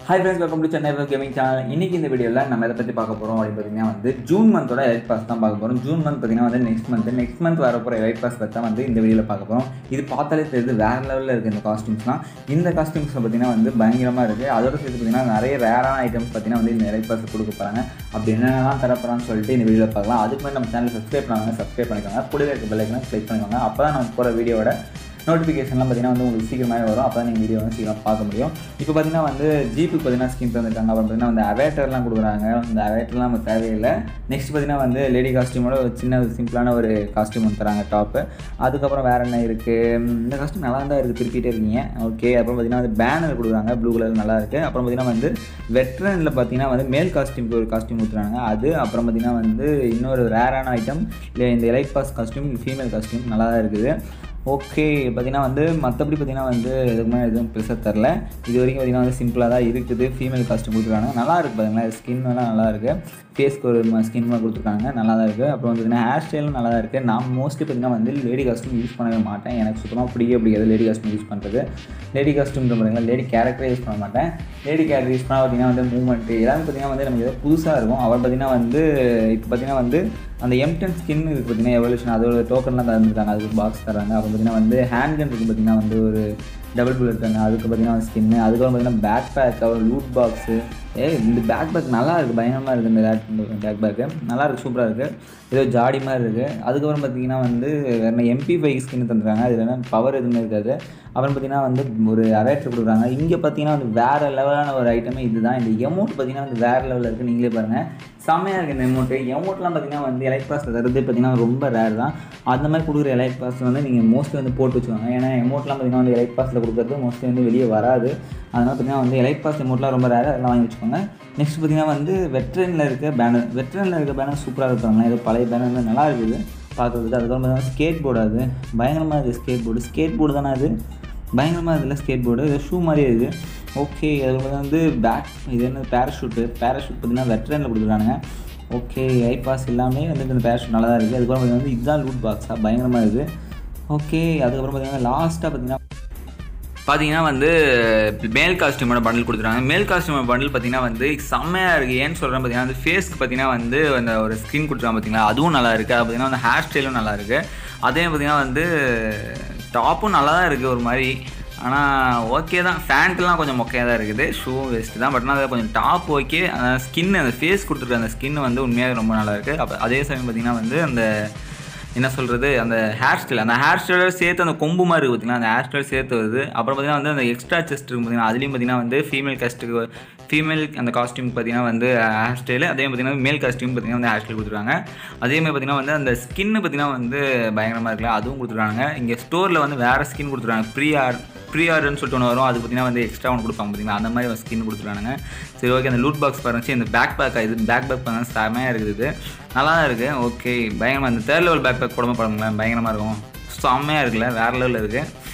hi friends welcome to Chennai gaming channel இன்னைக்கு இந்த வீடியோவில் நம்ம எதை பற்றி பார்க்க போகிறோம் அப்படின்னு பார்த்தீங்கன்னா வந்து ஜூன் மந்தோட எலைட் பாஸ் தான் பார்க்க போகிறோம் ஜூன் மந்த் பார்த்தீங்கன்னா வந்து நெக்ஸ்ட் மந்த் நெக்ஸ்ட் மந்த் வர போகிற எலைட் பாஸ் பற்றி தான் வந்து இந்த வீடியோவில் பார்க்க போகிறோம் இது பார்த்தாலே தெரியுது வேறு லெவலில் இருக்குது இந்த காஸ்டியூம்ஸ்லாம் இந்த காஸ்டியூம்ஸ் பார்த்தீங்கன்னா வந்து பயங்கரமாக இருக்குது அதோட சேர்த்து பார்த்தீங்கன்னா நிறைய ரேரான ஐட்டம்ஸ் பார்த்தீங்கன்னா வந்து இந்த எலைட் பாஸ் கொடுக்க போகிறாங்க அப்படி என்னென்னலாம் தரப்போறான்னு சொல்லிட்டு இந்த வீடியோவில் பார்க்கலாம் அதுக்கு முன்னாடி நம்ம சேனல் சப்ஸ்கிரைப் பண்ணாங்க சப்ஸ்கிரைப் பண்ணிக்கோங்க கூடவே இருக்க பெல்லைக்கெல்லாம் கிளிக் பண்ணிக்கோங்க அப்போ தான் நம்ம போகிற வீடியோட நோட்டிஃபிகேஷன்லாம் பார்த்தீங்கன்னா வந்து உங்களுக்கு சீக்கிரமாகவே வரும் அப்போ தான் நீங்கள் வீடியோ வந்து சீக்கிரம் பார்க்க முடியும் இப்போ பார்த்தீங்கன்னா வந்து ஜீப்புக்கு பார்த்தீங்கன்னா ஸ்கின் தந்துருக்காங்க அப்புறம் பார்த்தீங்கன்னா வந்து அவேட்டர்லாம் கொடுக்குறாங்க இந்த அவேட்டர்லாம் நம்ம தேவையில்லை நெக்ஸ்ட் பார்த்தீங்கன்னா வந்து லேடி காஸ்டியூமோட ஒரு சின்ன ஒரு சிம்பிளான ஒரு காஸ்டியூம் வந்து தராங்க டாப்பு அதுக்கப்புறம் வேறு என்ன இருக்குது இந்த காஸ்டியூம் நல்லா தான் இருக்குது திருப்பிட்டே இருக்கீங்க ஓகே அப்புறம் பார்த்தீங்கன்னா வந்து பேனர் கொடுக்குறாங்க ப்ளூ கலர் நல்லா இருக்குது அப்புறம் பார்த்தீங்கன்னா வந்து வெட்ரனில் பார்த்தீங்கன்னா வந்து மேல் காஸ்டியூம்க்கு ஒரு காஸ்டியூம் கொடுத்துறாங்க அது அப்புறம் பார்த்தீங்கன்னா வந்து இன்னொரு ரேரான ஐட்டம் இல்லை இந்த elite pass costume female costume நல்லா தான் இருக்குது ஓகே பார்த்தீங்கன்னா வந்து மற்றபடி பார்த்தீங்கன்னா வந்து இதுக்கு முன்னாடி எதுவும் பெருசாக தரல இது வரைக்கும் பார்த்தீங்கன்னா வந்து சிம்பிளாக தான் இருக்குது ஃபீமேல் காஸ்ட்யூம் கொடுத்துருக்காங்க நல்லா இருக்குது பார்த்தீங்களா ஸ்கின் எல்லாம் நல்லா இருக்குது ஃபேஸ்க்கு ஒரு ஸ்கின் மாதிரி கொடுத்துருக்காங்க நல்லா தான் இருக்குது அப்புறம் வந்து ஹேர் ஸ்டைலும் நல்லா தான் இருக்குது நான் மோஸ்ட்லி பார்த்தீங்கன்னா வந்து லேடி காஸ்ட்யூம் யூஸ் பண்ணவே மாட்டேன் எனக்கு சுத்தமாக பிடிக்கவே பிடிக்காது லேடி காஸ்ட்யூம் யூஸ் பண்ணுறது லேடி காஸ்ட்யூம் பார்த்தீங்கன்னா லேடி கேரக்டரே யூஸ் பண்ண மாட்டேன் லேடி கேரக்டர் யூஸ் பண்ணால் பார்த்தீங்கன்னா வந்து மூவ்மெண்ட்டு எல்லாமே பார்த்தீங்கன்னா வந்து நமக்கு ஏதோ புதுசாக இருக்கும் அவர் பார்த்தீங்கன்னா வந்து இப்போ பார்த்தீங்கன்னா வந்து அந்த எம்டன் ஸ்கின் இருக்குது பார்த்தீங்கன்னா எவல்யூஷன் அதோட டோக்கன்லாம் தந்துருக்காங்க அதுக்கு பாக்ஸ் தராங்க அப்புறம் பார்த்தீங்கன்னா வந்து ஹேண்ட் கன் இருக்குது பார்த்தீங்கன்னா வந்து ஒரு டபுள் புல்லட் கன் அதுக்கு பார்த்தீங்கன்னா ஸ்கின்னு அதுக்கப்புறம் பார்த்தீங்கன்னா பேக் பேக் அப்புறம் லூட் பாக்ஸு ஏ இந்த பேக் பேக் நல்லா இருக்குது பயங்கரமாக இருக்குது இந்த பேக் பேக்கு நல்லா இருக்குது சூப்பராக இருக்குது ஏதோ ஜாடி மாதிரி இருக்குது அதுக்கப்புறம் பார்த்தீங்கன்னா வந்து வேறு எம்பி ஃபைவ் ஸ்கின் தந்துருக்காங்க அதில் என்ன பவர் எதுவுமே இருக்காது அப்புறம் பார்த்தீங்கன்னா வந்து ஒரு அவேட்டர் கொடுக்குறாங்க இங்கே பார்த்தீங்கன்னா வந்து வேறு லெவலான ஒரு ஐட்டமே இதுதான் இந்த எமௌண்ட் பார்த்தீங்கன்னா வந்து வேறு லெவலில் இருக்குது நீங்களே பாருங்கள் செம்மையாக இருக்குது இந்த எமௌண்ட்டு எமௌண்ட்லாம் பார்த்தீங்கன்னா வந்து எலைட் பாஸில் தருது பார்த்தீங்கன்னா ரொம்ப ரேர் தான் அந்த மாதிரி கொடுக்குற எலைட் பாஸ் வந்து நீங்கள் மோஸ்ட்லி வந்து போட்டு வச்சுக்கோங்க ஏன்னா எமௌண்ட்லாம் பார்த்தீங்கன்னா வந்து எலைட் பாஸில் கொடுக்குறது மோஸ்ட்லி வந்து வெளியே வராது அதனால் பார்த்தீங்கன்னா வந்து எலைட் பாஸ் எமௌண்ட்லாம் ரொம்ப ரேர் அதெல்லாம் வாங்கி வச்சுக்கோங்க நெக்ஸ்ட் பார்த்தீங்கன்னா வந்து வெட்ரனில் இருக்க பேனர் வெட்ரனில் இருக்க பேனர் சூப்பராக இருப்பாங்க ஏதோ பழைய பேனர் நல்லா இருக்குது பார்க்குறதுக்கு அதுக்கப்புறம் பார்த்தீங்கன்னா ஸ்கேட் போர்டு அது பயங்கரமாக இருக்குது ஸ்கேட் போர்டு ஸ்கேட் போர்டு தானே அது பயங்கரமாக இதில் ஸ்கேட் போர்டு இது ஷூ மாதிரியே இருக்குது ஓகே அதுக்கு வந்து பேக் இது என்ன பேராஷூட்டு பேராஷூட் பார்த்தீங்கன்னா வெட்ரனில் கொடுத்துருக்கானுங்க ஓகே ஐ பாஸ் எல்லாமே வந்து இந்த பேராஷூட் நல்லா தான் இருக்குது அதுக்கப்புறம் பார்த்தீங்கன்னா வந்து இதுதான் லூட் பாக்ஸாக பயங்கரமாக இருக்குது ஓகே அதுக்கப்புறம் பார்த்தீங்கன்னா லாஸ்ட்டாக பார்த்தீங்கன்னா பார்த்தீங்கன்னா வந்து மேல் காஸ்டியூமோட பண்டில் கொடுத்துருக்காங்க மேல் காஸ்டியூமோட பண்டில் பார்த்தீங்கன்னா வந்து செம்மையாக இருக்குது ஏன்னு சொல்கிறேன் பார்த்தீங்கன்னா வந்து ஃபேஸ்க்கு பார்த்தீங்கன்னா வந்து அந்த ஒரு ஸ்கின் கொடுத்துருக்காங்க பார்த்தீங்களா அதுவும் நல்லா இருக்குது அது பார்த்தீங்கன்னா வந்து ஹேர் ஸ்டைலும் நல்லா இருக்குது அதே பார்த்தீங்கன்னா வந்து டாப்பும் நல்லா தான் இருக்குது ஒரு மாதிரி ஆனால் ஓகே தான் ஃபேண்ட்லாம் கொஞ்சம் மொக்கையாக தான் இருக்குது ஷூ வேஸ்ட்டு தான் பட் ஆனால் அது கொஞ்சம் டாப் ஓகே அந்த ஸ்கின் அந்த ஃபேஸ் கொடுத்துருக்க அந்த ஸ்கின் வந்து உண்மையாக ரொம்ப நல்லா இருக்குது அப்போ அதே சமயம் பார்த்திங்கன்னா வந்து அந்த என்ன சொல்கிறது அந்த ஹேர் ஸ்டைல் அந்த ஹேர் ஸ்டைலோட சேர்த்து அந்த கொம்பு மாதிரி இருக்குது பார்த்திங்கன்னா அந்த ஹேர் ஸ்டைல் சேர்த்து வருது அப்புறம் பார்த்திங்கன்னா வந்து அந்த எக்ஸ்ட்ரா செஸ்ட் இருக்கும் பார்த்திங்கன்னா அதுலேயும் பார்த்திங்கன்னா வந்து ஃபீமேல் கஸ்ட்டுக்கு ஃபீமேல் அந்த காஸ்டியூம் பார்த்திங்கன்னா வந்து ஹேர் ஸ்டைலு அதே பார்த்திங்கன்னா மேல் காஸ்டியூம் பார்த்திங்கன்னா வந்து ஹேர் ஸ்டைல் கொடுத்துருக்காங்க அதேமாதிரி பார்த்திங்கன்னா வந்து அந்த ஸ்கின்னு பார்த்திங்கன்னா வந்து பயங்கரமாக இருக்குல்ல அதுவும் கொடுத்துருக்காங்க இங்கே ஸ்டோரில் வந்து வேறு ஸ்கின் கொடுத்துருக்காங்க ப்ரீ ஆர் ப்ரீ ஆர்டர்னு சொல்லிட்டு ஒன்று வரும் அது பார்த்திங்கன்னா வந்து எக்ஸ்ட்ரா ஒன்று கொடுப்பாங்க பார்த்திங்கன்னா அந்த மாதிரி ஒரு ஸ்கின் கொடுத்துருக்காங்க சரி ஓகே அந்த லூட் பாக்ஸ் பாருங்க இந்த பேக் பேக் இது பேக் பேக் பாருங்க செமையாக இருக்குது இது நல்லா தான் இருக்குது ஓகே பயங்கரமாக இந்த தேர்ட் லெவல் பேக் பேக் போடாமல் பாருங்களேன் பயங்கரமாக இருக்கும் செம்மையாக இருக்குல்ல வேறு லெவலில் இருக்குது